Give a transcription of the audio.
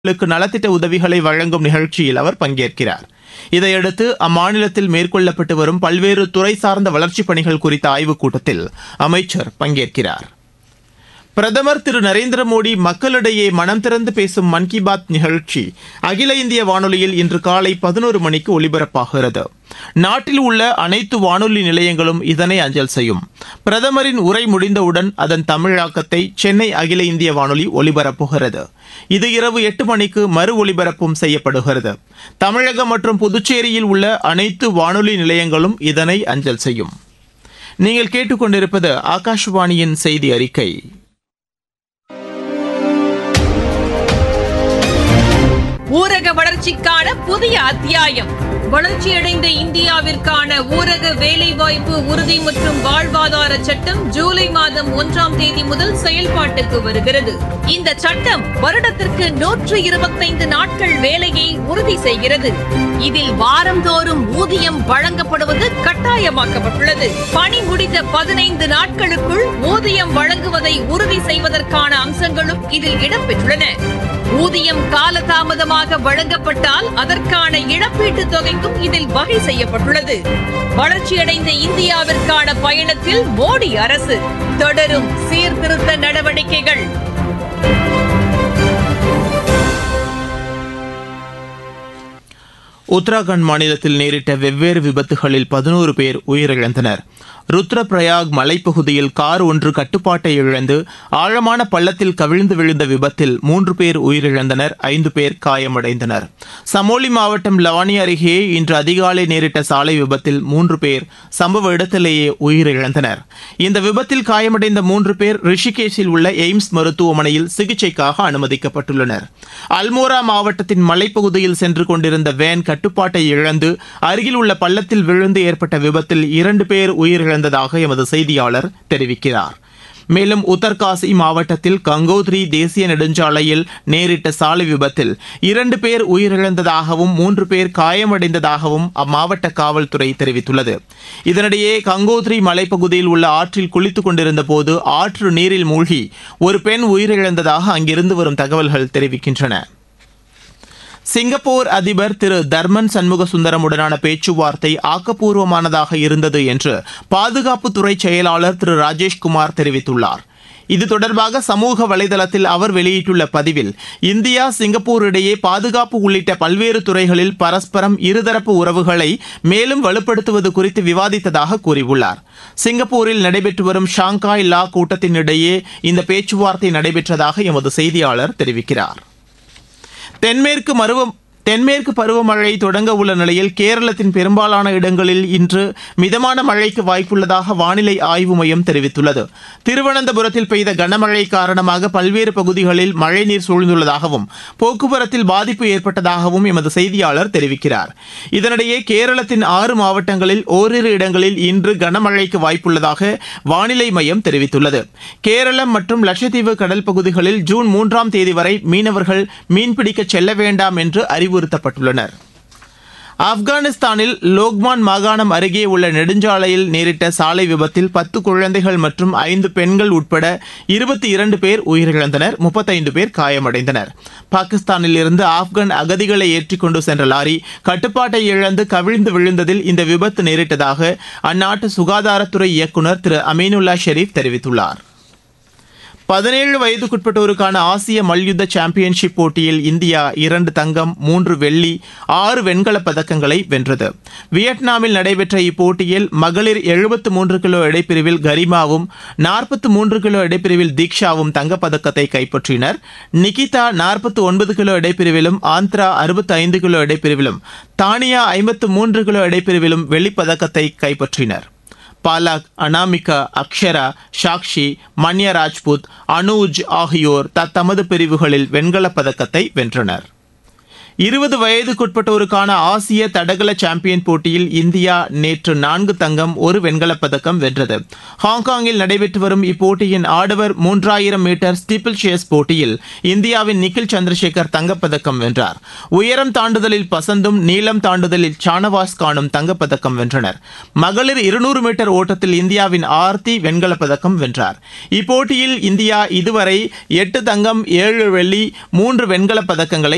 ளுக்கு நலத்திட்ட உதவிகளை வழங்கும் நிகழ்ச்சியில் அவர் பங்கேற்கிறார் இதையடுத்து அம்மாநிலத்தில் மேற்கொள்ளப்பட்டு வரும் பல்வேறு துறை சார்ந்த வளர்ச்சிப் பணிகள் குறித்த ஆய்வுக் கூட்டத்தில் அமைச்சர் பங்கேற்கிறார் பிரதமர் திரு நரேந்திர மோடி மக்களிடையே மனம் திறந்து பேசும் மன் கி பாத் நிகழ்ச்சி அகில இந்திய வானொலியில் இன்று காலை பதினோரு மணிக்கு ஒலிபரப்பாகிறது நாட்டில் உள்ள அனைத்து வானொலி நிலையங்களும் இதனை அஞ்சல் செய்யும் பிரதமரின் உரை முடிந்தவுடன் அதன் தமிழாக்கத்தை சென்னை அகில இந்திய வானொலி ஒலிபரப்புகிறது இது இரவு எட்டு மணிக்கு மறு ஒலிபரப்பும் செய்யப்படுகிறது தமிழகம் மற்றும் புதுச்சேரியில் உள்ள அனைத்து வானொலி நிலையங்களும் இதனை அஞ்சல் செய்யும் நீங்கள் கேட்டுக்கொண்டிருப்பது ஆகாஷவாணியின் செய்தி அறிக்கை ஊரக வளர்ச்சிக்கான புதிய அத்தியாயம் வளர்ச்சியடைந்த இந்தியாவிற்கான ஊரக வேலைவாய்ப்பு உறுதி மற்றும் வாழ்வாதார சட்டம் ஜூலை மாதம் ஒன்றாம் தேதி முதல் செயல்பாட்டுக்கு வருகிறது இந்த சட்டம் வருடத்திற்கு நூற்று இருபத்தைந்து நாட்கள் வேலையை உறுதி செய்கிறது இதில் வாரந்தோறும் ஊதியம் வழங்கப்படுவது கட்டாயமாக்கப்பட்டுள்ளது பணி முடிந்த பதினைந்து நாட்களுக்குள் ஊதியம் வழங்குவதை உறுதி செய்வதற்கான அம்சங்களும் இதில் இடம்பெற்றுள்ளன ஊதியம் காலதாமதமாக வழங்கப்பட்டால் அதற்கான இழப்பீட்டுத் தொகைக்கும் இதில் வகை செய்யப்பட்டுள்ளது வளர்ச்சியடைந்த இந்தியாவிற்கான பயணத்தில் மோடி அரசு தொடரும் சீர்திருத்த நடவடிக்கைகள் உத்தராகண்ட் மாநிலத்தில் நேரிட்ட வெவ்வேறு விபத்துகளில் பதினோரு பேர் உயிரிழந்தனர் ருத்ரபிரயாக் மலைப்பகுதியில் கார் ஒன்று கட்டுப்பாட்டை இழந்து ஆழமான பள்ளத்தில் கவிழ்ந்து விழுந்த விபத்தில் மூன்று பேர் உயிரிழந்தனர் ஐந்து பேர் காயமடைந்தனர் சமோலி மாவட்டம் லவானி அருகே இன்று அதிகாலை நேரிட்ட சாலை விபத்தில் மூன்று பேர் சம்பவ இடத்திலேயே உயிரிழந்தனர் இந்த விபத்தில் காயமடைந்த மூன்று பேர் ரிஷிகேஷில் உள்ள எய்ம்ஸ் மருத்துவமனையில் சிகிச்சைக்காக அனுமதிக்கப்பட்டுள்ளனர் அல்மோரா மாவட்டத்தின் மலைப்பகுதியில் சென்று கொண்டிருந்த வேன் கட்டுப்பாட்டை இழந்து அருகில் உள்ள பள்ளத்தில் விழுந்து ஏற்பட்ட விபத்தில் இரண்டு பேர் உயிரிழந்ததாக எமது செய்தியாளர் தெரிவிக்கிறார் மேலும் உத்தர்காசி மாவட்டத்தில் கங்கோத்ரி தேசிய நெடுஞ்சாலையில் நேரிட்ட சாலை விபத்தில் இரண்டு பேர் உயிரிழந்ததாகவும் மூன்று பேர் காயமடைந்ததாகவும் அம்மாவட்ட காவல்துறை தெரிவித்துள்ளது இதனிடையே கங்கோத்ரி மலைப்பகுதியில் உள்ள ஆற்றில் குளித்துக் கொண்டிருந்த போது ஆற்று நீரில் மூழ்கி ஒரு பெண் உயிரிழந்ததாக அங்கிருந்து வரும் தகவல்கள் தெரிவிக்கின்றன சிங்கப்பூர் அதிபர் திரு தர்மன் சண்முக சுந்தரமுடனான பேச்சுவார்த்தை ஆக்கப்பூர்வமானதாக இருந்தது என்று பாதுகாப்புத்துறை செயலாளர் திரு ராஜேஷ்குமார் தெரிவித்துள்ளார் இது தொடர்பாக சமூக வலைதளத்தில் அவர் வெளியிட்டுள்ள பதிவில் இந்தியா சிங்கப்பூர் இடையே பாதுகாப்பு உள்ளிட்ட பல்வேறு துறைகளில் பரஸ்பரம் இருதரப்பு உறவுகளை மேலும் வலுப்படுத்துவது குறித்து விவாதித்ததாக கூறியுள்ளார் சிங்கப்பூரில் நடைபெற்று வரும் ஷாங்காய் லா கூட்டத்தினிடையே இந்த பேச்சுவார்த்தை நடைபெற்றதாக எமது செய்தியாளர் தெரிவிக்கிறார் தென்மேற்கு மருவம் தென்மேற்கு பருவமழை தொடங்க உள்ள நிலையில் கேரளத்தின் பெரும்பாலான இடங்களில் இன்று மிதமான மழைக்கு வாய்ப்புள்ளதாக வானிலை ஆய்வு மையம் தெரிவித்துள்ளது திருவனந்தபுரத்தில் பெய்த கனமழை காரணமாக பல்வேறு பகுதிகளில் மழைநீர் சூழ்ந்துள்ளதாகவும் போக்குவரத்தில் பாதிப்பு ஏற்பட்டதாகவும் எமது செய்தியாளர் தெரிவிக்கிறார் இதனிடையே கேரளத்தின் ஆறு மாவட்டங்களில் ஓரிரு இடங்களில் இன்று கனமழைக்கு வாய்ப்புள்ளதாக வானிலை மையம் தெரிவித்துள்ளது கேரளம் மற்றும் லட்சத்தீவு கடல் பகுதிகளில் ஜூன் மூன்றாம் தேதி வரை மீனவர்கள் மீன்பிடிக்க செல்ல வேண்டாம் என்று அறிவுறுத்தப்பட்டுள்ளனர் ஆப்கானிஸ்தானில் லோக்மான் மாகாணம் அருகே உள்ள நெடுஞ்சாலையில் நேரிட்ட சாலை விபத்தில் பத்து குழந்தைகள் மற்றும் ஐந்து பெண்கள் உட்பட இருபத்தி இரண்டு பேர் உயிரிழந்தனர் முப்பத்தைந்து பேர் காயமடைந்தனர் பாகிஸ்தானில் இருந்து ஆப்கான் அகதிகளை ஏற்றிக்கொண்டு சென்ற லாரி கட்டுப்பாட்டை இழந்து கவிழ்ந்து விழுந்ததில் இந்த விபத்து நேரிட்டதாக அந்நாட்டு சுகாதாரத்துறை இயக்குநர் திரு அமீனுல்லா ஷெரீப் தெரிவித்துள்ளார் பதினேழு வயதுக்குட்பட்டோருக்கான ஆசிய மல்யுத்த சாம்பியன்ஷிப் போட்டியில் இந்தியா இரண்டு தங்கம் மூன்று வெள்ளி ஆறு வெண்கலப் பதக்கங்களை வென்றது வியட்நாமில் நடைபெற்ற இப்போட்டியில் மகளிர் எழுபத்து மூன்று கிலோ எடைப்பிரிவில் கரிமாவும் நாற்பத்து மூன்று கிலோ எடைப்பிரிவில் தீக்ஷாவும் தங்கப்பதக்கத்தை கைப்பற்றினர் நிகிதா நாற்பத்து ஒன்பது கிலோ எடைப்பிரிவிலும் ஆந்திரா அறுபத்தி ஐந்து கிலோ எடைப்பிரிவிலும் தானியா ஐம்பத்து மூன்று கிலோ எடைப்பிரிவிலும் வெள்ளிப்பதக்கத்தை கைப்பற்றினர் பாலாக் அனாமிகா அக்ஷரா சாக்ஷி மன்யா ராஜ்புத் அனூஜ் ஆகியோர் தத்தமது பிரிவுகளில் வெண்கலப் பதக்கத்தை வென்றனர் இருபது வயதுக்குட்பட்டோருக்கான ஆசிய தடகள சாம்பியன் போட்டியில் இந்தியா நேற்று நான்கு தங்கம் ஒரு வெண்கலப் பதக்கம் வென்றது ஹாங்காங்கில் நடைபெற்று வரும் இப்போட்டியின் ஆடவர் மூன்றாயிரம் மீட்டர் ஸ்டீப்பிள் சேஸ் போட்டியில் இந்தியாவின் நிக்கில் சந்திரசேகர் தங்கப்பதக்கம் வென்றார் உயரம் தாண்டுதலில் பசந்தும் நீளம் தாண்டுதலில் சானவாஸ் கானும் தங்கப்பதக்கம் வென்றனர் மகளிர் இருநூறு மீட்டர் ஓட்டத்தில் இந்தியாவின் ஆர்த்தி வெண்கலப் பதக்கம் வென்றார் இப்போட்டியில் இந்தியா இதுவரை எட்டு தங்கம் ஏழு வெள்ளி மூன்று வெண்கலப் பதக்கங்களை